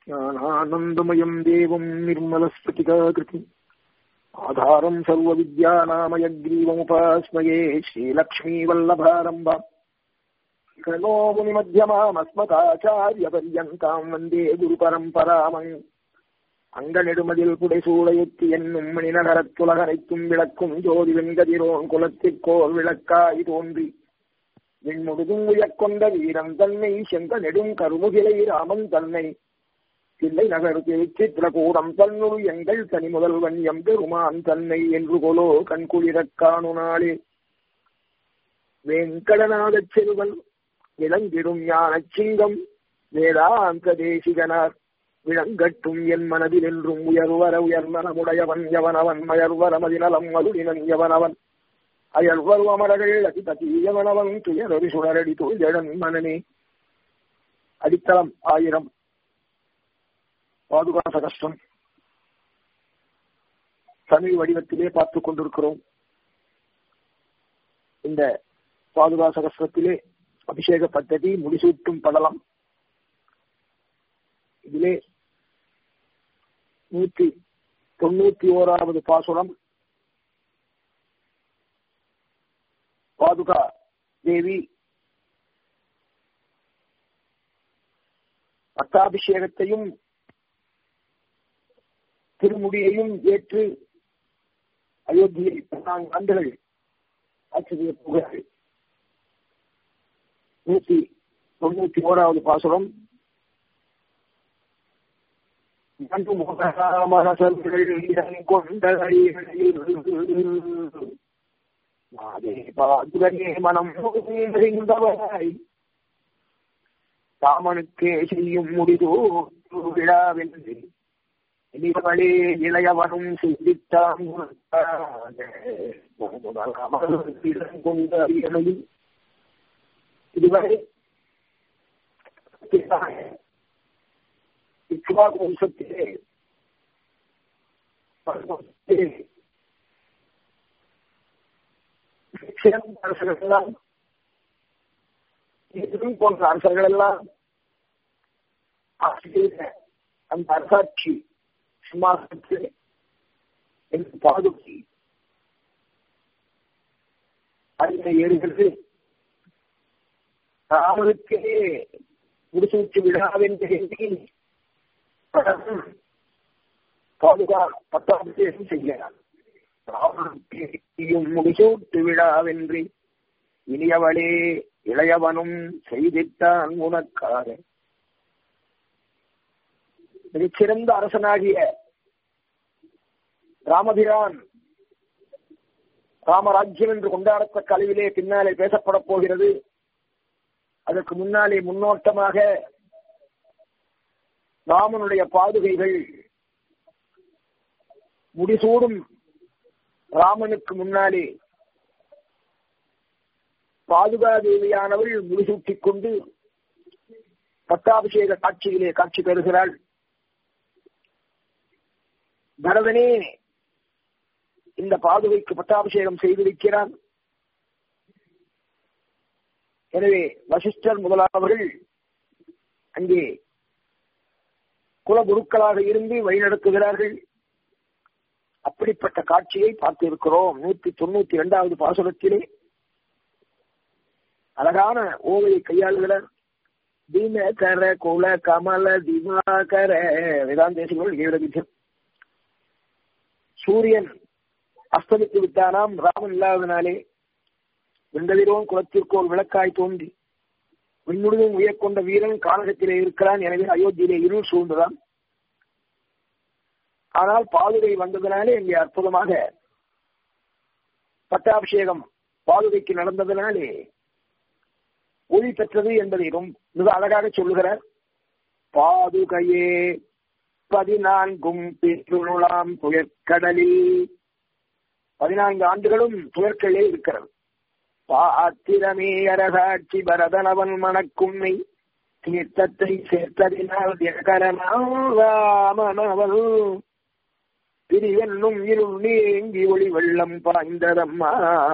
ज्ञानानन्दमयम् देवम् निर्मलस्फटिकाकृतिम् आधारम् सर्वविद्यानामयग्रीवमुपास्मये श्रीलक्ष्मीवल्लभारम्भाम् कनो முனிமத்தியமாமஸ்மதாச்சாரியபரியந்தாம் வந்தே குரு பரம்பராமங் அங்கநெடுமதில் புடைசூடையொத்தி என்னும் மணிநகரத்துலகனைத்தும் விளக்கும் ஜோதி வெங்கதிரோன் குலத்திற்கோர் விளக்காய் தோன்றி விண்முழுதும் உயர்கொண்ட வீரன் தன்னை செந்த நெடும் கருமுகிலை ராமன் தன்னை தில்லை நகர் திருச்சித்திரகூடம் தன்னுள் எங்கள் தனி முதல்வன் எம்பெருமான் தன்னை என்று கொலோ கண்குளிரக் காணு நாளே வேங்கடநாதச் செல்வன் விளங்கிடும் ஞானச் சிங்கம் வேதாந்த தேசிகனார் விளங்கட்டும் என் மனதில் என்றும் உயர்வர உயர்நலமுடையவன் எவனவன் மயர்வர மதிநலம் மதுடினன் எவனவன் அயல்வர் அமரர்கள் அதிபதியவனவன் துயரொரு சுடரடி தொழிலன் மனனே அடித்தளம் ஆயிரம் பாதுகாச கஷ்டம் தமிழ் வடிவத்திலே பார்த்துக் கொண்டிருக்கிறோம் இந்த பாதுகாச கஷ்டத்திலே அபிஷேக பദ്ധதி முடிசூட்டும் படலம் இதிலே நூத்தி தொண்ணூத்தி ஓராவது பாசுரம் பாதுகா தேவி பட்டாபிஷேகத்தையும் திருமுடியையும் ஏற்று அயோத்தியில் பதினான்கு ஆண்டுகள் ஆட்சி செய்ய போகிறார்கள் நூத்தி தொண்ணூத்தி ஓராவது பாசுரம் மனம் தாமனுக்கே செய்யும் முடிதோ விழாவென்று இனிவளே இளையவனும் சிந்தித்தான் கொண்ட அரியணையில் இதுவரை இக்வாக் வம்சத்திலே சிறந்த அரசர்கள் எல்லாம் போன்ற அரசர்கள் எல்லாம் அந்த அரசாட்சி சிம்மாசனத்தில் என்று பாதுகி அதில் ஏறுகிறது ராமனுக்கே முடிசூட்டு விழாவென்று எண்ணி பாதுகா பட்டாபிஷேகம் செய்கிறார் ராமனுக்கு முடிசூட்டு விழாவென்று இனியவளே இளையவனும் செய்திட்டான் உனக்காக மிகச்சிறந்த அரசனாகிய ராமபிரான் ராமராஜ்யம் என்று கொண்டாடத்தக்க அளவிலே பின்னாலே பேசப்பட போகிறது அதற்கு முன்னாலே முன்னோட்டமாக ராமனுடைய பாதுகைகள் முடிசூடும் ராமனுக்கு முன்னாலே பாதுகா தேவியானவள் முடிசூட்டிக் கொண்டு பட்டாபிஷேக காட்சியிலே காட்சி பெறுகிறாள் பரதனே இந்த பாதுகைக்கு பட்டாபிஷேகம் செய்து வைக்கிறான் எனவே வசிஷ்டர் முதலானவர்கள் அங்கே குலகுருக்களாக இருந்து வழிநடத்துகிறார்கள் அப்படிப்பட்ட காட்சியை பார்த்திருக்கிறோம் நூத்தி தொண்ணூத்தி இரண்டாவது பாசுரத்திலே அழகான ஓவையை கையாளுகிறார் தினகர குல கமல திவாகர வேதாந்தேசிகள் கீழபிஜம் சூரியன் அஸ்தமித்து விட்டானாம் ராமன் இல்லாததினாலே வெண்டதிரோன் குலத்திற்கோர் விளக்காய் தோன்றி விண்முழுதும் உயர்கொண்ட வீரன் கானகத்திலே இருக்கிறான் எனவே அயோத்தியிலே இருள் சூழ்ந்துதான் ஆனால் பாதுகை வந்ததினாலே இங்கே அற்புதமாக பட்டாபிஷேகம் பாதுகைக்கு நடந்ததினாலே ஒளி பெற்றது என்பதை ரொம்ப மிக அழகாக சொல்லுகிறார் பாதுகையே பதினான்கும் பெற்றுளாம் துயர்கடலில் பதினான்கு ஆண்டுகளும் துயர்களே இருக்கிறது பாத்திரமே அரசாட்சி பரதனவன் மணக்கும்மை தீர்த்தத்தை சேர்த்ததினால் தினகரனாமனவன் பிரிவென்னும் இருள் நீங்கி ஒளி வெள்ளம் பாய்ந்ததம்மா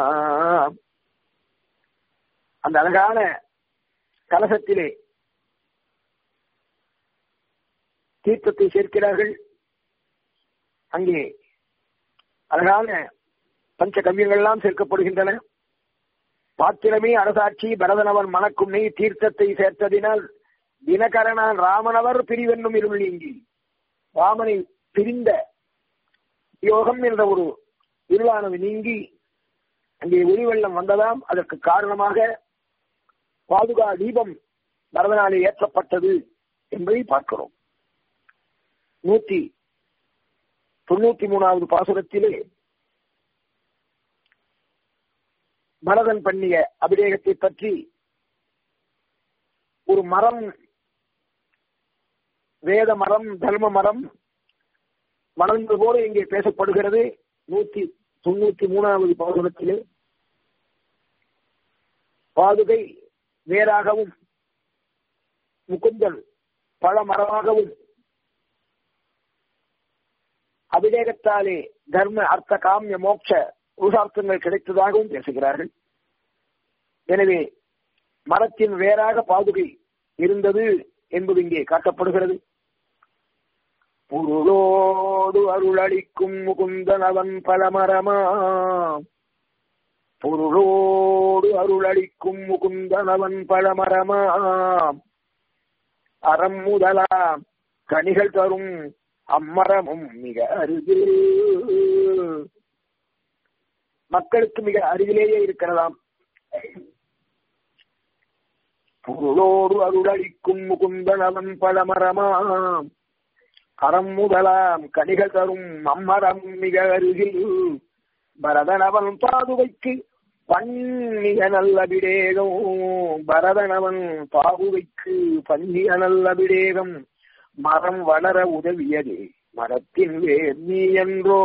அந்த அழகான கலசத்திலே தீர்த்தத்தை சேர்க்கிறார்கள் அங்கே அழகான பஞ்ச கவ்யங்கள்லாம் சேர்க்கப்படுகின்றன பாத்திரமே அரசாட்சி பரதனவன் மணக்கும் நெய் தீர்த்தத்தை சேர்த்ததினால் தினகரனான் ராமனவர் பிரிவென்னும் இருள் நீங்கி ராமனை பிரிந்த யோகம் என்ற ஒரு இருளானது நீங்கி அங்கே ஒளிவெள்ளம் வந்ததாம் அதற்கு காரணமாக பாதுகா தீபம் பரதனாலே ஏற்றப்பட்டது என்பதை பார்க்கிறோம் நூத்தி தொண்ணூத்தி மூணாவது பாசுரத்திலே பரதன் பண்ணிய அபிஷேகத்தை பற்றி ஒரு மரம் வேத மரம் தர்ம மரம் வளர்ந்தது போல இங்கே பேசப்படுகிறது நூத்தி தொண்ணூத்தி மூணாவது பாசுரத்திலே பாதுகை வேறாகவும் முகுந்தன் பழமரமாகவும் அபிஷேகத்தாலே தர்ம அர்த்த காமிய மோட்ச புருஷார்த்தங்கள் கிடைத்ததாகவும் பேசுகிறார்கள் எனவே மரத்தின் வேறாக பாதுகை இருந்தது என்பது இங்கே காட்டப்படுகிறது பொருளோடு அருளளிக்கும் முகுந்தன் அவன் பலமரமா பொருளோடு அருளளிக்கும் முகுந்தன் அவன் பழமரமா அறம் முதலாம் கனிகள் தரும் அம்மரமும் மிக அருகில் மக்களுக்கு மிக அருகிலேயே இருக்கிறதாம் பொருளோடு அருளளிக்கும் முகுந்தன் அவன் பழமரமாம் அறம் முதலாம் கனிகள் தரும் அம்மரம் மிக அருகில் பரதனவன் பாதுகைக்கு பண்ணிய நல்ல விடேகம் பரதனவன் பாதுகைக்கு பண்ணிய நல்ல விடேகம் மரம் வளர உதவியதே மரத்தின் வேர் நீ என்றோ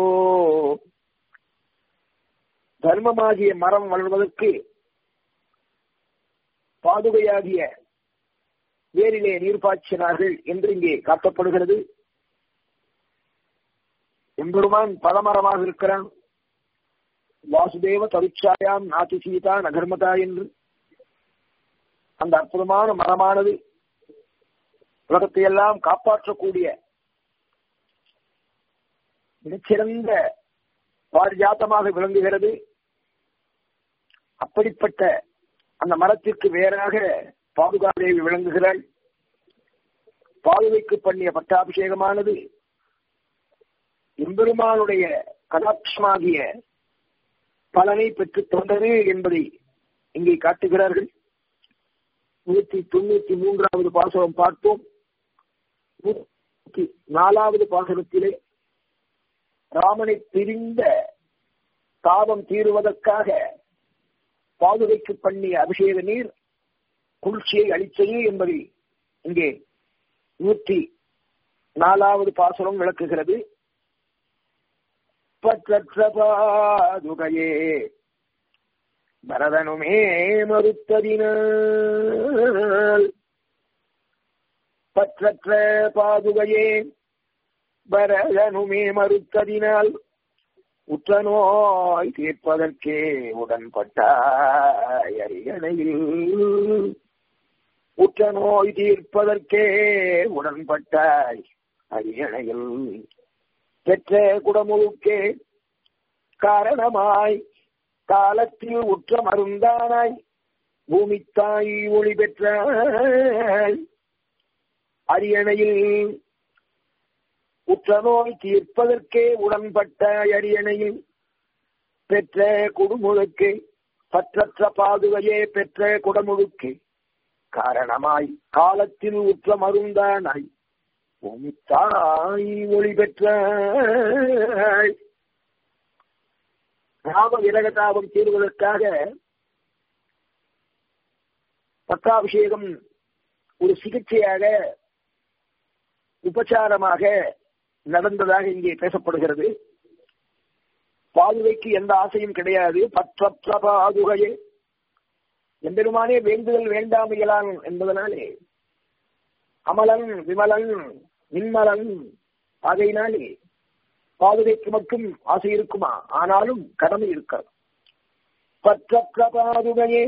தர்மமாகிய மரம் வளர்வதற்கு பாதுகையாகிய வேரிலே நீர் பாய்ச்சினார்கள் என்று இங்கே காட்டப்படுகிறது எம்பெருமான் பழமரமாக இருக்கிறான் வாசுதேவ தருச்சாயாம் நாத்து சீதா நகர்மதா என்று அந்த அற்புதமான மரமானது உலகத்தை எல்லாம் காப்பாற்றக்கூடிய மிகச்சிறந்த பாரிஜாத்தமாக விளங்குகிறது அப்படிப்பட்ட அந்த மரத்திற்கு வேறாக பாதுகாதேவி விளங்குகிறாள் பாதுகைக்கு பண்ணிய பட்டாபிஷேகமானது எம்பெருமானுடைய கடாட்சமாகிய பலனை பெற்று தந்தது என்பதை இங்கே காட்டுகிறார்கள் நூத்தி தொண்ணூத்தி மூன்றாவது பாசனம் பார்த்தோம் நூத்தி நாலாவது பாசனத்திலே ராமனை பிரிந்த தாபம் தீருவதற்காக பாதுகைக்கு பண்ணிய அபிஷேக நீர் குளிர்ச்சியை அளித்தது என்பதை இங்கே நூற்றி நாலாவது பாசனம் விளக்குகிறது பற்றற்ற பாதுகையே பரதனுமே மறுத்ததினால் பற்றற்ற பாதுகையே பரதனுமே மறுத்ததினால் உற்ற நோய் தீர்ப்பதற்கே உடன்பட்டாய் அரியணையில் உற்ற நோய் தீர்ப்பதற்கே உடன்பட்டாய் அரியணையில் பெற்ற குடமுழுக்கே காரணமாய் காலத்தில் உற்ற மருந்தானாய் பூமித்தாய் ஒளி பெற்றாய் அரியணையில் உற்ற நோய் தீர்ப்பதற்கே உடன்பட்டாய் அரியணையில் பெற்ற குடுமுழுக்கு பற்றற்ற பாதுகையே பெற்ற குடமுழுக்கு காரணமாய் காலத்தில் உற்ற மருந்தானாய் தாய் ஒளி பெற்ற ராம விரகதாபம் தீர்வதற்காக பட்டாபிஷேகம் ஒரு சிகிச்சையாக உபச்சாரமாக நடந்ததாக இங்கே பேசப்படுகிறது பாதுகைக்கு எந்த ஆசையும் கிடையாது பற்றற்ற பாதுகையே எம்பெருமானே வேண்டுதல் வேண்டாமையலான் என்பதனாலே அமலன் விமலன் நின்மலன் ஆகையினாலே பாதுகைக்கு மட்டும் ஆசை இருக்குமா ஆனாலும் கடமை இருக்காது பற்றற்ற பாதுகையே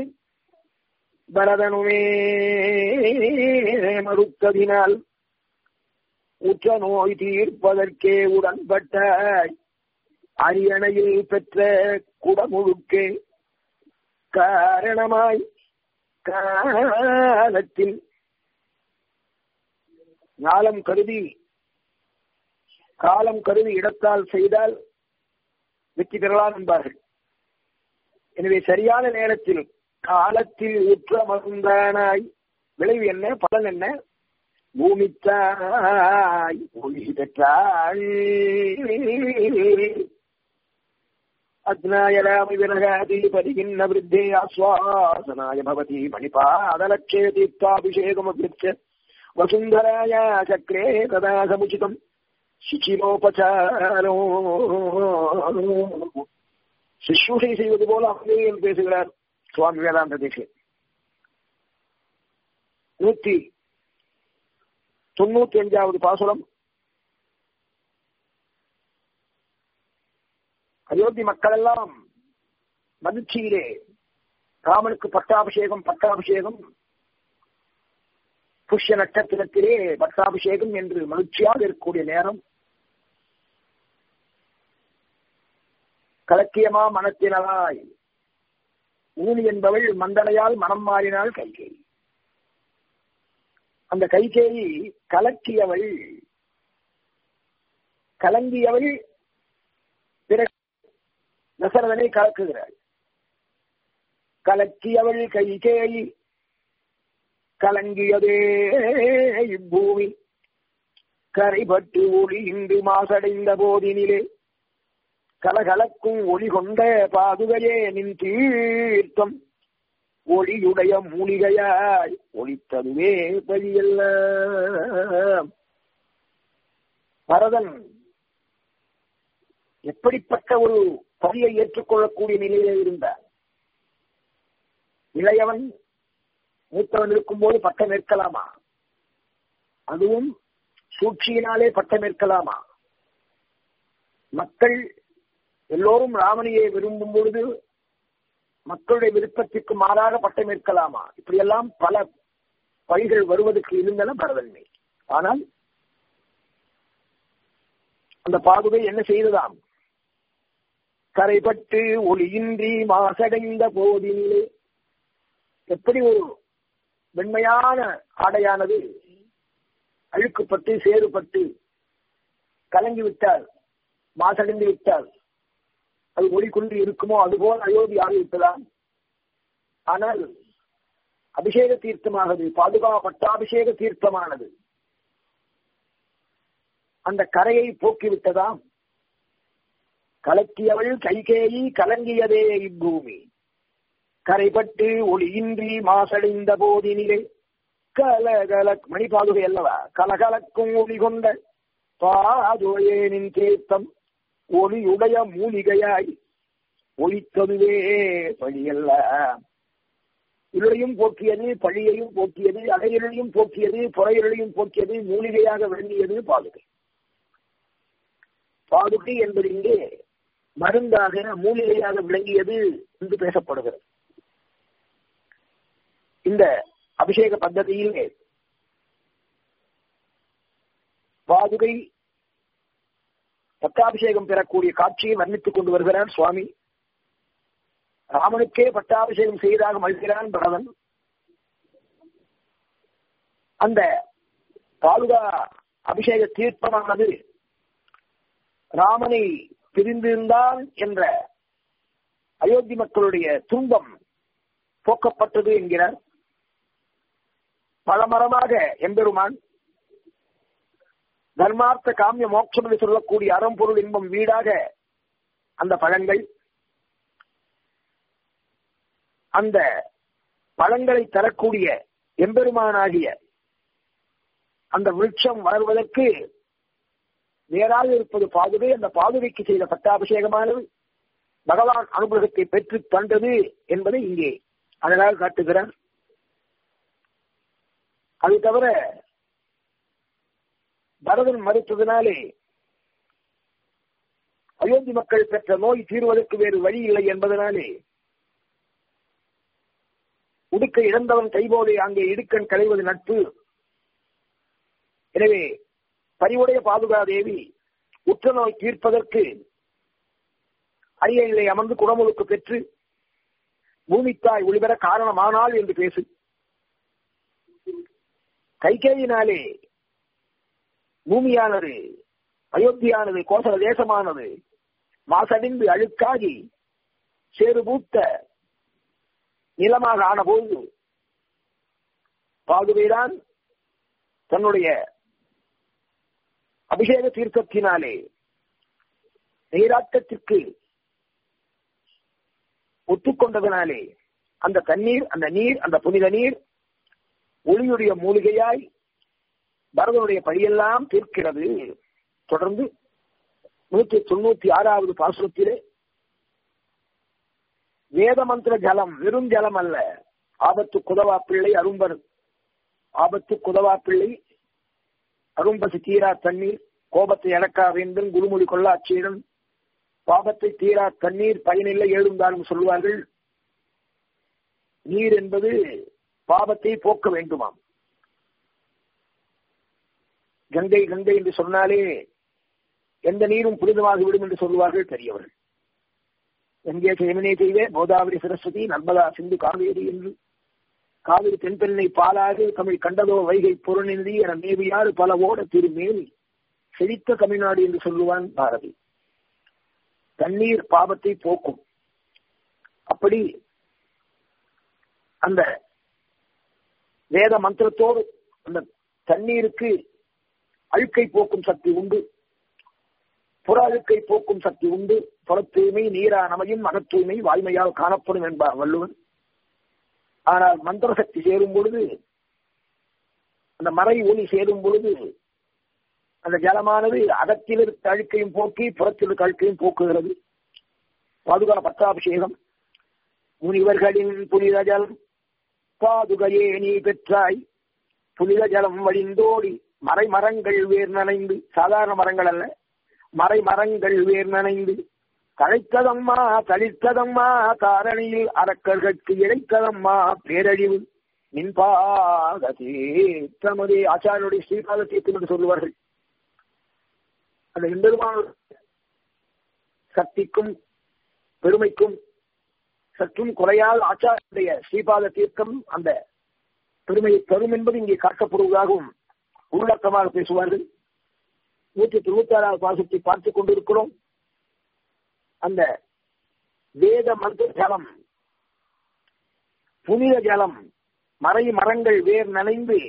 பரதனுமே மறுத்ததினால் உற்ற நோய் தீர்ப்பதற்கே உடன்பட்ட அரியணையில் பெற்ற குடமுழுக்கே காரணமாய் காலத்தில் ஞாலம் கருதி காலம் கருதி இடத்தால் செய்தால் வெற்றி பெறலாம் என்பார்கள் எனவே சரியான நேரத்தில் காலத்தில் உற்ற மருந்தானாய் விளைவு என்ன பலன் என்ன பூமித்தாய் ஒளி பெற்றாள் அக்னாய ராம விரகாதி பதிகின்ன விருத்தே ஆஸ்வாசனாய பவதி மணிபாதலட்சே தீர்த்தாபிஷேகமபிருச்ச வசுந்தராய சக்ரே ததா சமுச்சிதம் சிச்சிரோபச்சாரோ சிசூஷை செய்வது போல அம்மையில் பேசுகிறார் சுவாமி வேதாந்த தேசிய நூத்தி தொண்ணூத்தி அஞ்சாவது பாசுரம் அயோத்தி மக்கள் எல்லாம் மகிழ்ச்சியிலே ராமனுக்கு பட்டாபிஷேகம் பட்டாபிஷேகம் புஷ்ய நட்சத்திரத்திலே பட்டாபிஷேகம் என்று மகிழ்ச்சியாக இருக்கக்கூடிய நேரம் கலக்கியமா மனத்தினராய் ஊனி என்பவள் மந்தனையால் மனம் மாறினாள் கைகேயி அந்த கைகேயி கலக்கியவள் கலங்கியவள் பிறகு தசரதனை கலக்குகிறாள் கலக்கியவள் கைகேயி கலங்கியதே இப்பூமி கரைபட்டு ஒளி இன்று மாசடைந்த போதினிலே கலகலக்கும் ஒளி கொண்ட பாதுகையே நின் தீர்த்தம் ஒளியுடைய மூலிகையாய் ஒளித்ததுவே பழியல்ல பரதன் எப்படிப்பட்ட ஒரு பணியை ஏற்றுக்கொள்ளக்கூடிய நிலையில இருந்தார் இளையவன் மூத்தவன் இருக்கும்போது பட்டம் ஏற்கலாமா அதுவும் சூழ்ச்சியினாலே பட்டம் ஏற்கலாமா மக்கள் எல்லோரும் ராமனையை விரும்பும் பொழுது மக்களுடைய விருப்பத்திற்கு மாறாக பட்டம் ஏற்கலாமா இப்படியெல்லாம் பல வழிகள் வருவதற்கு இருந்தன பரதன்மை ஆனால் அந்த பாதுகை என்ன செய்ததாம் கரைப்பட்டு ஒளியின்றி மாசடைந்த போதிலே எப்படி ஒரு வெண்மையான ஆடையானது அழுக்குப்பட்டு சேறுபட்டு கலங்கி விட்டால் மாசடைந்து விட்டால் அது ஒளிக்கொண்டு இருக்குமோ அதுபோல் அயோத்தி ஆகிவிட்டதாம் ஆனால் அபிஷேக தீர்த்தமானது பாதுகா பட்டாபிஷேக தீர்த்தமானது அந்த கரையை போக்கிவிட்டதாம் கலக்கியவள் கைகேயி கலங்கியதே இப்பூமி கரைப்பட்டு ஒளியின்றி மாசடைந்த போதினிலே கலகல மணிபாதுகை அல்லவா கலகலக்கும் ஒளி கொண்ட பாதுகையேனின் தீர்த்தம் ஒளியுடைய மூலிகையாய் ஒளித்ததுவே பழியல்ல இருளையும் போக்கியது பழியையும் போக்கியது அடையிருளையும் போக்கியது புறையிருளையும் போக்கியது மூலிகையாக விளங்கியது பாதுகை பாதுகை என்பது இங்கே மருந்தாக மூலிகையாக விளங்கியது என்று பேசப்படுகிறது இந்த அபிஷேக பద్ధதியிலே பாதுகை பட்டாபிஷேகம் பெறக்கூடிய காட்சியை வர்ணித்துக் கொண்டு வருகிறார் சுவாமி ராமனுக்கே பட்டாபிஷேகம் செய்தாக மகிழ்கிறான் பரதன் அந்த பாதுகா அபிஷேக தீர்ப்பமானது ராமனை பிரிந்திருந்தான் என்ற அயோத்தி மக்களுடைய துன்பம் போக்கப்பட்டது என்கிறார் பலமரமாக எம்பெருமான் தர்மார்த்த காமிய மோட்சம் என்று சொல்லக்கூடிய அறம்பொருள் இன்பம் வீடாக அந்த பழங்கள் அந்த பழங்களை தரக்கூடிய எம்பெருமானாகிய அந்த விருட்சம் வளர்வதற்கு நேராக இருப்பது பாதுகை அந்த பாதுகைக்கு செய்த பட்டாபிஷேகமானது பகவான் அனுகிரகத்தை பெற்று தந்தது என்பதை இங்கே அழகாக காட்டுகிறார் அது தவிர பரதன் மறுத்ததினாலே அயோத்தி மக்கள் பெற்ற நோய் தீர்வதற்கு வேறு வழி இல்லை என்பதனாலே உடுக்க இழந்தவன் கைபோதை அங்கே இடுக்கண் களைவது நட்பு எனவே பரிவுடைய பாதுகாதேவி உற்ற நோய் தீர்ப்பதற்கு அரியணையிலே அமர்ந்து குடமுழுக்கு பெற்று பூமித்தாய் ஒளிபெற காரணமானால் என்று பேசு கைகேயினாலே பூமியானது அயோத்தியானது கோசல தேசமானது மாசடைந்து அழுக்காகி சேறுபூத்த நிலமாக ஆனபோது பாதுகைதான் தன்னுடைய அபிஷேக தீர்த்தத்தினாலே நீராட்டத்திற்கு ஒத்துக்கொண்டதனாலே அந்த தண்ணீர் அந்த நீர் அந்த புனித நீர் ஒளியுடைய மூலிகையாய் பரதனுடைய பழியெல்லாம் தீர்க்கிறது தொடர்ந்து நூற்றி தொண்ணூத்தி ஆறாவது பாசுரத்திலே வேத மந்திர ஜலம் வெறும் ஜலம் அல்ல ஆபத்து குதவா பிள்ளை அரும்பர் ஆபத்து குதவா பிள்ளை அரும்பசி தீரா தண்ணீர் கோபத்தை அடக்கா வேண்டும் குருமொழி கொள்ளாச்சீரன் பாபத்தை தீரா தண்ணீர் பயனில்லை எழுந்தாலும் சொல்வார்கள் நீர் என்பது பாபத்தை போக்க வேண்டுமாம் கங்கை கங்கை என்று சொன்னாலே எந்த நீரும் புனிதமாகி விடும் என்று சொல்லுவார்கள் பெரியவர்கள் எங்கே செய்வனே செய்வே கோதாவரி சரஸ்வதி நர்மதா சிந்து காவேரி என்று காவிரி தென்பெண்ணை பாலாறு தமிழ் கண்டதோ வைகை பொருளினதி என மேவியாறு பல ஓட திருமேல் செழித்த தமிழ்நாடு என்று சொல்லுவான் பாரதி தண்ணீர் பாவத்தை போக்கும் அப்படி அந்த வேத மந்திரத்தோடு அந்த தண்ணீருக்கு அழுக்கை போக்கும் சக்தி உண்டு புற அழுக்கை போக்கும் சக்தி உண்டு புற தூய்மை நீரா நமையும் அகத்தூய்மை வாய்மையால் காணப்படும் என்பார் வள்ளுவன் ஆனால் மந்திர சக்தி சேரும் பொழுது அந்த மறை ஒளி சேரும் பொழுது அந்த ஜலமானது அகத்தில் இருக்க அழுக்கையும் போக்கி புறத்தில் இருக்க அழுக்கையும் போக்குகிறது பாதுகா பட்டாபிஷேகம் முனிவர்களின் புனித ஜலம் பாதுகையே நீ பெற்றாய் புனித ஜலம் வழிந்தோடி மறை மரங்கள் வேர் நனைந்து சாதாரண மரங்கள் அல்ல மறை மரங்கள் வேர் நனைந்து கழைத்ததம்மா தளித்ததம்மா தாரணியில் அரக்கர்களுக்கு இழைத்ததம்மா பேரழிவு நின்பாகதே தமதே ஆச்சாரியனுடைய ஸ்ரீபாத தீர்த்தம் என்று சொல்லுவார்கள் அந்த எம்பெருமான சக்திக்கும் பெருமைக்கும் சற்றும் குறையால் ஆச்சாரிய ஸ்ரீபாத தீர்த்தம் அந்த பெருமையை தரும் என்பது இங்கே காட்டப்படுவதாகவும் உள்ளர்த்தமாக பேசுவார்கள் நூற்றி தொண்ணூத்தி ஆறாவது பாசத்தை பார்த்துக் கொண்டிருக்கிறோம் அந்த வேத மந்திர ஜலம் புனித ஜலம் மறை மரங்கள் வேர் நனைந்து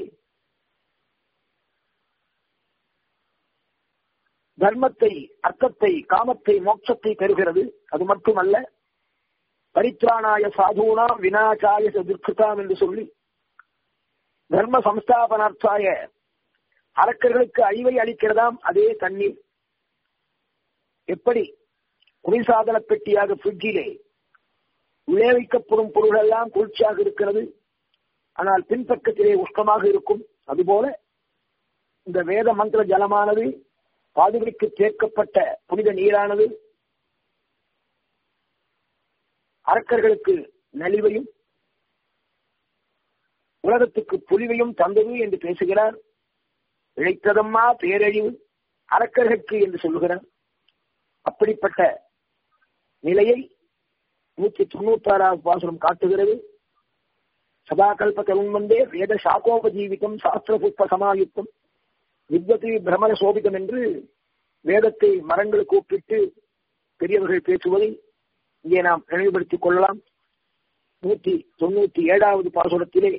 தர்மத்தை அர்த்தத்தை காமத்தை மோட்சத்தை பெறுகிறது அது மட்டுமல்ல பரித்ராணாய சாதுனாம் வினாச்சாய துர்கிருதாம் என்று சொல்லி தர்ம சம்ஸ்தாபனார்த்தாய அரக்கர்களுக்கு அழிவை அளிக்கிறதாம் அதே தண்ணீர் எப்படி குளிர்சாதன பெட்டியாக ஃப்ரிட்ஜிலே உள்ளே வைக்கப்படும் பொருள் எல்லாம் குளிர்ச்சியாக இருக்கிறது ஆனால் பின்பக்கத்திலே உஷ்ணமாக இருக்கும் அதுபோல இந்த வேத மந்திர ஜலமானது பாதுகைக்கு சேர்க்கப்பட்ட புனித நீரானது அரக்கர்களுக்கு நலிவையும் உலகத்துக்கு புலிவையும் தந்தது என்று பேசுகிறார் இழைத்ததம்மா பேரழிவு அரக்கர்களுக்கு என்று சொல்லுகிறார் அப்படிப்பட்ட நிலையை நூற்றி தொண்ணூத்தி ஆறாவது பாசுரம் காட்டுகிறது சதாகல்ப தருண்வந்தே வேத சாகோபஜீவிதம் சாஸ்திர புஷ்ப சமாயுக்தம் வித்வதி பிரமர சோபிதம் என்று வேதத்தை மரங்களுக்கு ஒப்பிட்டு பெரியவர்கள் பேசுவதை இங்கே நாம் நினைவுபடுத்திக் கொள்ளலாம் நூற்றி தொண்ணூத்தி ஏழாவது பாசுரத்திலே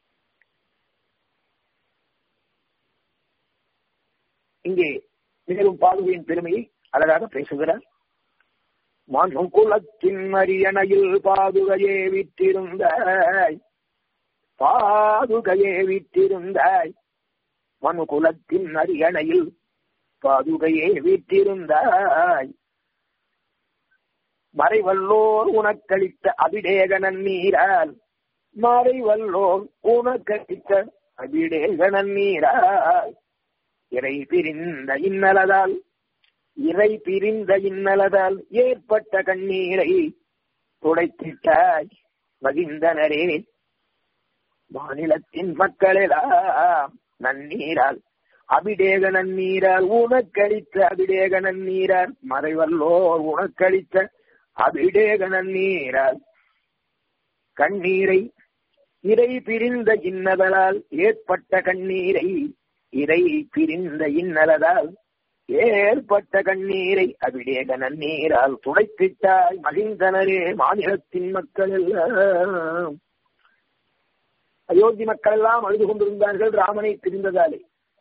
இங்கே மேலும் பாதுகையின் பெருமையை அழகாக பேசுகிறார் மனுகுலத்தின் அரியணையில் பாதுகையே விட்டிருந்தாய் பாதுகையே விட்டிருந்தாய் மனுகுலத்தின் அரியணையில் பாதுகையே விட்டிருந்தாய் மறைவல்லோர் உனக்களித்த அபிடேக நன்னீரால் மறைவல்லோர் உனக்களித்த அபிடேக நன்னீரால் இறை பிரிந்த இன்னலதால் இறை பிரிந்த இன்னலதால் ஏற்பட்ட கண்ணீரை துடைத்திட்டாய் மகிழ்ந்தனரே மாநிலத்தின் மக்களெல்லாம் நன்னீரால் அபிடேக நன்னீரார் உனக்களித்த அபிடேக நன்னீரார் மறைவல்லோர் உனக்களித்த அபிடேக நன்னீரார் கண்ணீரை இறை பிரிந்த இன்னதலால் ஏற்பட்ட கண்ணீரை இறை பிரிந்த இன்னலதால் ஏற்பட்ட கண்ணீரை அபிடேக நன்னீரால் துடைத்திட்டாய் மகிழ்ந்தனரே மாநிலத்தின் மக்கள் எல்லாம் அயோத்தி மக்கள் எல்லாம் அழுது கொண்டிருந்தார்கள் ராமனை பிரிந்ததாலே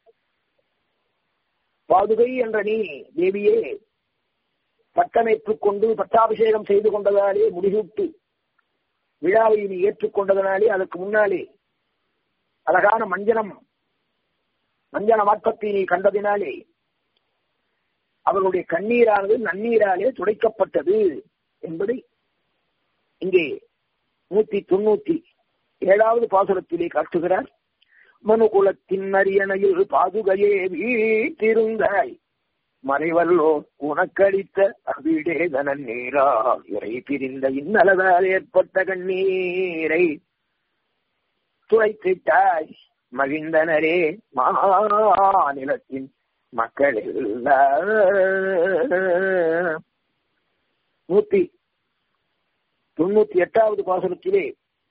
பாதுகை என்ற நீ தேவியே பட்டமைத்துக் கொண்டு பட்டாபிஷேகம் செய்து கொண்டதாலே முடிசூட்டு விழாவை நீ ஏற்றுக்கொண்டதனாலே அதற்கு முன்னாலே அழகான மஞ்சனம் மஞ்சன மாற்றத்தை நீ கண்டதினாலே அவர்களுடைய கண்ணீரானது நன்னீராலே துடைக்கப்பட்டது என்பதை இங்கே நூத்தி தொண்ணூத்தி ஏழாவது பாசுரத்திலே காட்டுகிறார் மனுகுலத்தின் அரியணையில் பாதுகையே வீட்டிருந்தாய் மறைவல்லோ உனக்களித்த அவிடேதனன் நீரா இறை பிரிந்த இன்னலதால் ஏற்பட்ட கண்ணீரை துளைத்திட்டாய் மகிழ்ந்தனரே மாநிலத்தின் மக்கள் நூத்தி தொண்ணூத்தி எட்டாவது பாசனத்திலே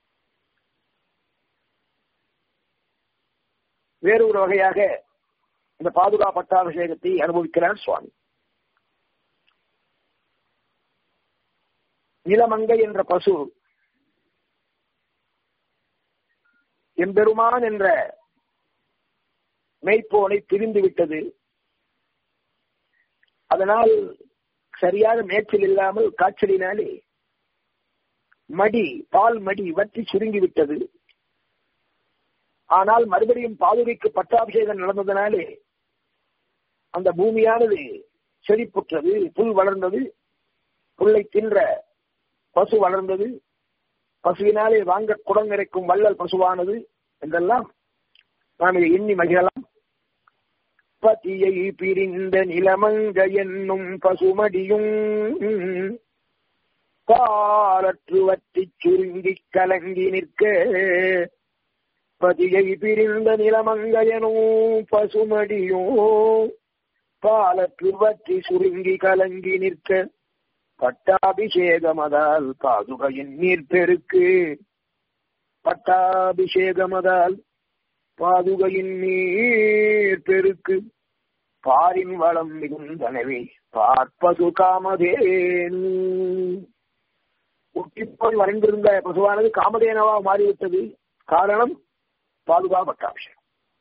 வேறொரு வகையாக இந்த பாதுகாப்பட்டாபிஷேகத்தை அனுபவிக்கிறார் சுவாமி நிலமங்கை என்ற பசு எம்பெருமான் என்ற மெய்ப்போனை பிரிந்து விட்டது அதனால் சரியாக மேய்ச்சல் இல்லாமல் காய்ச்சலினாலே மடி பால் மடி வற்றி சுருங்கி விட்டது ஆனால் மறுபடியும் பாதுகைக்கு பட்டாபிஷேகம் நடந்ததனாலே அந்த பூமியானது செழிப்புற்றது புல் வளர்ந்தது புல்லை தின்ற பசு வளர்ந்தது பசுவினாலே வாங்க குடங்கிறைக்கும் வள்ளல் பசுவானது என்றெல்லாம் நாம் இதை எண்ணி மகிழலாம் பதியை பிரிந்த நிலமங்க என்னும் பசுமடியும் பாலற்று வற்றி சுருங்கி கலங்கி நிற்க பதியை பிரிந்த நிலமங்கையனும் பசுமடியும் பாலற்று வற்றி சுருங்கி கலங்கி நிற்க பட்டாபிஷேகமதால் பாதுகையின் நீர் பெருக்கு பட்டாபிஷேகமதால் பாதுகையின் நீர் பெருக்கு பாரின் வளம் மிகுந்தனவே பார்ப்பது காமதேனு ஒட்டிப்போய் வரைந்திருந்த பசுவானது காமதேனவா மாறிவிட்டது காரணம் பாதுகா பட்டாபிஷேகம்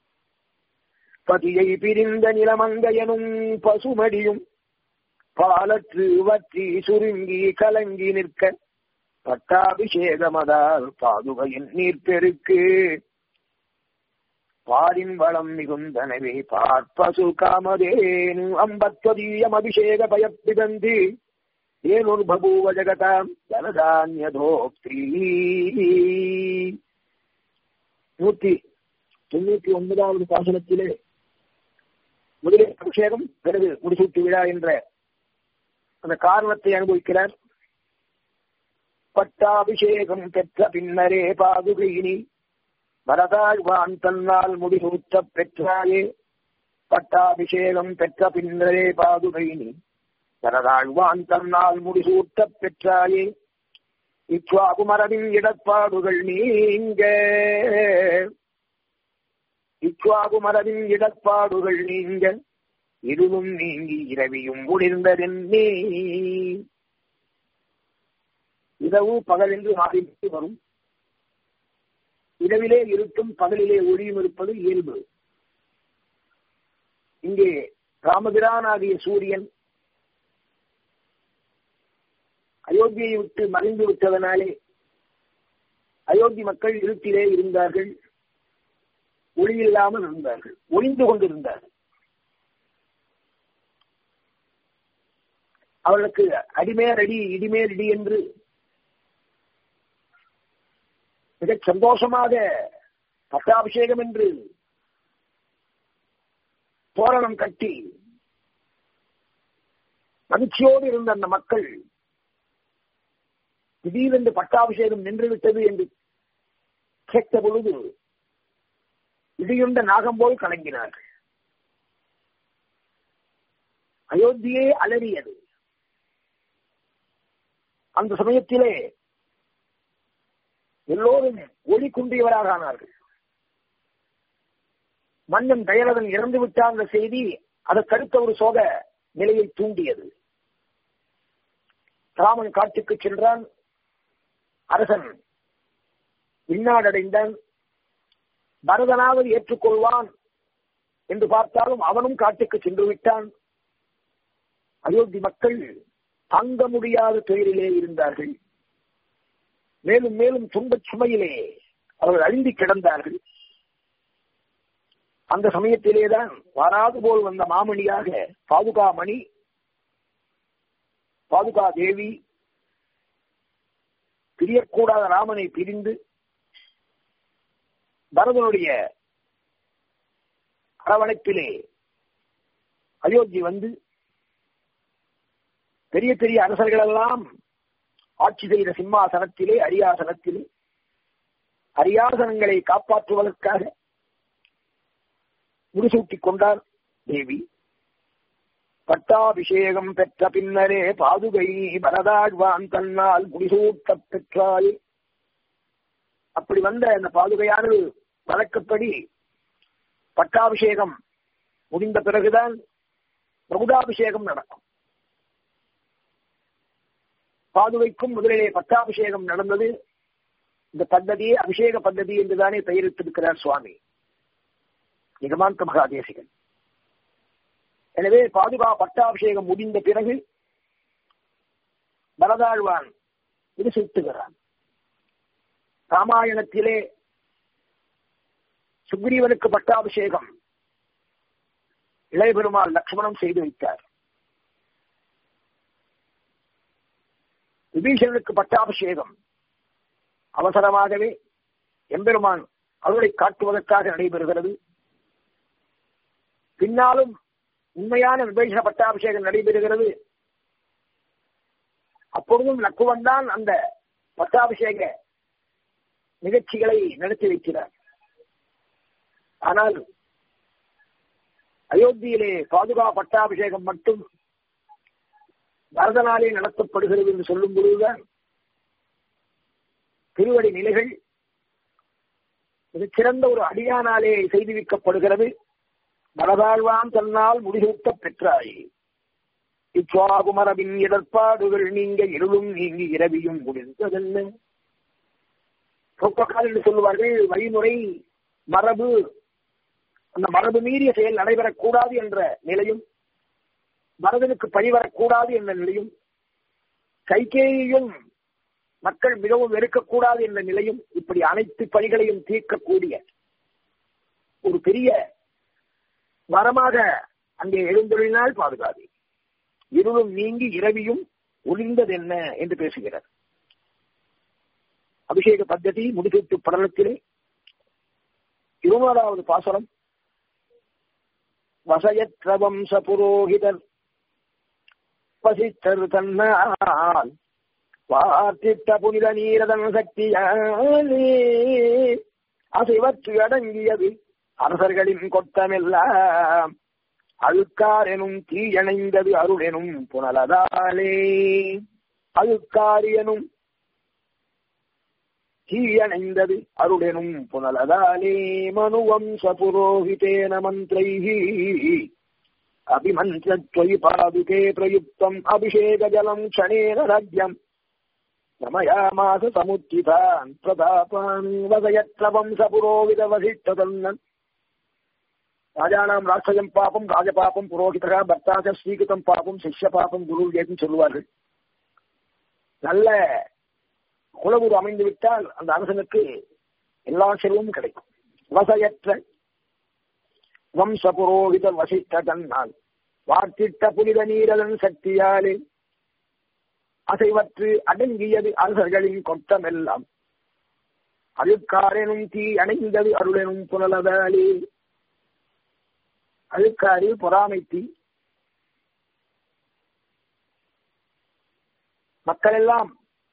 பதியை பிரிந்த நிலமங்கையனும் பசுமடியும் பாலற்று வற்றி சுருங்கி கலங்கி நிற்க பட்டாபிஷேகமதால் பாதுகையின் நீர் பெருக்கு பாரின் வளம் மிகுந்தனவே பார்ப்பசு காமதேனு அம்பத்வதீயம் அபிஷேக பயப்பிதந்தி ஏனுர்பூவ ஜகதாம் தனதான்யதோக்திரீ நூத்தி தொண்ணூத்தி ஒன்பதாவது பாசனத்திலே முதலில் அபிஷேகம் பிறகு முடிசூட்டு விழா என்ற அந்த காரணத்தை அனுபவிக்கிறார் பட்டாபிஷேகம் பெற்ற பின்னரே பாதுகையினி வரதாழ்வான் தன்னால் முடிசூட்ட பெற்றாயே பட்டாபிஷேகம் பெற்ற பின்னரே பாதுகையினி வரதாழ்வான் தன்னால் முடிசூட்ட பெற்றாயே இச்வாகுமரவின் இடர்பாடுகள் நீங்க இச்வாகுமரவின் இடர்பாடுகள் நீங்க இருளும் நீங்கி இரவியும் ஒளிர்ந்ததென்னே இரவு பகல் என்று மாறிவிட்டு வரும் இரவிலே இருட்டும் பகலிலே ஒளியும் இருப்பது இயல்பு இங்கே ராமபிரானாகிய சூரியன் அயோத்தியை விட்டு மறைந்து விட்டதனாலே அயோத்தி மக்கள் இருட்டிலே இருந்தார்கள் ஒளி இல்லாமல் இருந்தார்கள் ஒளிந்து கொண்டிருந்தார்கள் அவர்களுக்கு அடிமேல் அடி இடிமேல் இடி என்று மிகச் சந்தோஷமாக பட்டாபிஷேகம் என்று தோரணம் கட்டி மகிழ்ச்சியோடு இருந்த அந்த மக்கள் திடீரென்று பட்டாபிஷேகம் நின்றுவிட்டது என்று கேட்ட பொழுது இடியுண்ட நாகம் போல் கலங்கினார்கள் அயோத்தியே அலறியது அந்த சமயத்திலே எல்லோரும் ஒளி குன்றியவராக ஆனார்கள் மன்னன் தயரதன் இறந்து விட்டார் என்ற செய்தி அதற்கடுத்த ஒரு சோக நிலையை தூண்டியது ராமன் காட்டுக்கு சென்றான் அரசன் விண்ணாடடைந்தான் பரதனாவது ஏற்றுக்கொள்வான் என்று பார்த்தாலும் அவனும் காட்டுக்கு சென்று விட்டான் அயோத்தி மக்கள் தாங்க முடியாத துயரிலே இருந்தார்கள் மேலும் மேலும் துன்பச் சுமையிலே அவர்கள் அழிந்து கிடந்தார்கள் அந்த சமயத்திலேதான் வாராது போல் வந்த மாமணியாக பாதுகா மணி பாதுகா தேவி பிரியக்கூடாத ராமனை பிரிந்து பரதனுடைய அரவணைப்பிலே அயோத்தி வந்து பெரிய பெரிய அரசர்கள் எல்லாம் ஆட்சி செய்த சிம்மாசனத்திலே அரியாசனத்திலே அரியாசனங்களை காப்பாற்றுவதற்காக முடிசூட்டிக் கொண்டார் தேவி பட்டாபிஷேகம் பெற்ற பின்னரே பாதுகை பரதாழ்வான் தன்னால் முடிசூட்டப் பெற்றாய் அப்படி வந்த அந்த பாதுகையானது வழக்கப்படி பட்டாபிஷேகம் முடிந்த பிறகுதான் பகுதாபிஷேகம் நடக்கும் பாதுகைக்கும் முதலிலே பட்டாபிஷேகம் நடந்தது இந்த பద్ధதியே அபிஷேக பద్ధதி என்றுதானே பெயரிட்டிருக்கிறார் சுவாமி நிகமாந்த மகாதேசிகன் எனவே பாதுகா பட்டாபிஷேகம் முடிந்த பிறகு பரதாழ்வான் இது சுட்டுகிறான் ராமாயணத்திலே சுக்ரீவனுக்கு பட்டாபிஷேகம் இளையபெருமாள் லக்ஷ்மணம் செய்து வைத்தார் விபீஷணனுக்கு பட்டாபிஷேகம் அவசரமாகவே எம்பெருமான் அருளை காட்டுவதற்காக நடைபெறுகிறது பின்னாலும் உண்மையான விபீஷண பட்டாபிஷேகம் நடைபெறுகிறது அப்பொழுதும் லக்குவன் தான் அந்த பட்டாபிஷேக நிகழ்ச்சிகளை நடத்தி வைக்கிறார் ஆனால் அயோத்தியிலே பாதுகா பட்டாபிஷேகம் மட்டும் பரதனாலே நடத்தப்படுகிறது என்று சொல்லும் பொழுதுதான் திருவடி நிலைகள் மிகச்சிறந்த ஒரு அடியானாலே செய்துவிக்கப்படுகிறது மலதாழ்வான் தன்னால் முடிசூட்ட பெற்றாய் இச்சுவாகுமரபின் இடர்பாடுகள் நீங்க இருளும் நீங்கி இரவியும் முடிந்ததென்ன புரோட்டோகால் என்று சொல்லுவார்கள் வழிமுறை மரபு அந்த மரபு மீறிய செயல் நடைபெறக்கூடாது என்ற நிலையும் பரதனுக்கு பழிவரக்கூடாது என்ற நிலையும் கைகேயையும் மக்கள் மிகவும் வெறுக்கக்கூடாது என்ற நிலையும் இப்படி அனைத்து பணிகளையும் தீர்க்கக்கூடிய ஒரு பெரிய வரமாக அங்கே எழுந்தொழினால் பாதுகாது இருளும் நீங்கி இரவியும் ஒளிந்ததென்ன என்று பேசுகிறார் அபிஷேக பద్ధதி முடிசூட்டு படலத்திலே இருநூறாவது பாசனம் வசயற்ற வம்ச புரோகிதர் பசித்தர் தன்னால் வார்த்திட்ட புனித நீரதன் சக்தியாலே அசைவற்று அடங்கியது அரசர்களின் கொட்டமெல்லாம் அழுக்கார் எனும் தீயணைந்தது அருள் எனும் புனலதாலே அழுக்கார் எனும் தீயணைந்தது அருளெனும் புனலதாலே மனுவம்ச புரோஹிதேன மந்திரைः அபிமந்திரத்வயி பாதுகே பிரயுக்தம் அபிஷேக ஜலம் க்ஷணேன ராஜ்யம் ரமயாமாச சமுத்திதான் பிரதாபான் வதயற்ற வம்ச புரோகித வசிஷ்டதன்னன் ராஜானாம் ராட்சஜம் பாபம் ராஜபாபம் புரோகிதகா பர்த்தாச்ச ஸ்ரீகிருதம் பாபம் சிஷ்ய பாபம் குரு ஏதும் சொல்லுவார்கள் நல்ல குலகுரு அமைந்து விட்டால் அந்த அரசனுக்கு எல்லா செல்வமும் கிடைக்கும் வசையற்ற வம்ச புரோகித வசித்த தன்னால் வார்த்திட்ட புனித நீரதன் சக்தியாலே அசைவற்று அடங்கியது அரசர்களின் கொட்டமெல்லாம் அழுக்காரெனும் தீ அணைந்தது அருளெனும் புனலதாலே அழுக்காறு பொறாமை தீ மக்கள் எல்லாம்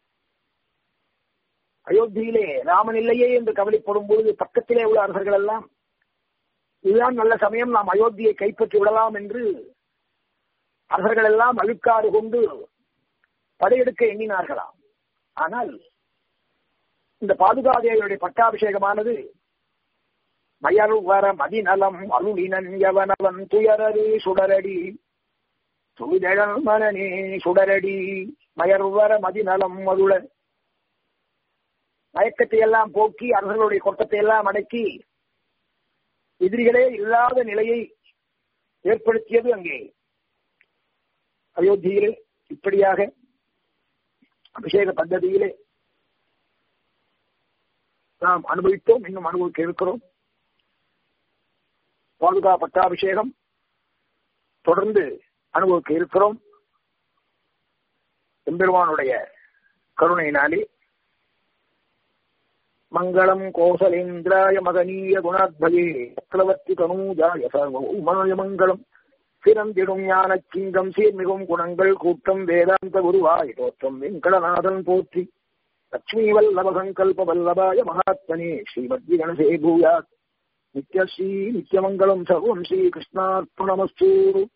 அயோத்தியிலே ராமன் இல்லையே என்று கவலைப்படும் பொழுது பக்கத்திலே உள்ள அரசர்கள் எல்லாம் இதுதான் நல்ல சமயம் நாம் அயோத்தியை கைப்பற்றி விடலாம் என்று அரசர்கள் எல்லாம் அழுக்காறு கொண்டு படையெடுக்க எண்ணினார்களாம் ஆனால் இந்த பாதுகாதேவியுடைய பட்டாபிஷேகமானது மயருவர மதிநலம் அருளினன் யவனவன் துயரடி சுடரடி துவிதழல் மனநே சுடரடி மயர்வர மதிநலம் அருள மயக்கத்தை எல்லாம் போக்கி அரசர்களுடைய கொட்டத்தை எல்லாம் அடக்கி எதிரிகளே இல்லாத நிலையை ஏற்படுத்தியது அங்கே அயோத்தியிலே இப்படியாக அபிஷேக பద్ధதியிலே நாம் அனுபவித்தோம் இன்னும் அனுபவிக்க இருக்கிறோம் பாதுகா பட்டாபிஷேகம் தொடர்ந்து அனுபவிக்க இருக்கிறோம் எம்பெருமானுடைய கருணையினாலே மங்களம் கோசலேந்திராய மகனீய குணாத்பயே சக்கரவர்த்தி தனூஜாய சர்வமாய மங்களம் சிறந்திடும் ஞான சிங்கம் சீர்மிகும் குணங்கள் கூட்டம் வேதாந்த குருவாய் தோற்றம் வெங்கடநாதன் போற்றி லட்சுமி வல்லபசங்கல்ப வல்லபாய மகாத்மனே ஸ்ரீமத்வி கணசே பூயாத் நித்யஸ்ரீ நித்யமங்கலம் சர்வம் ஸ்ரீ கிருஷ்ணார்ப்பணமஸ்தூ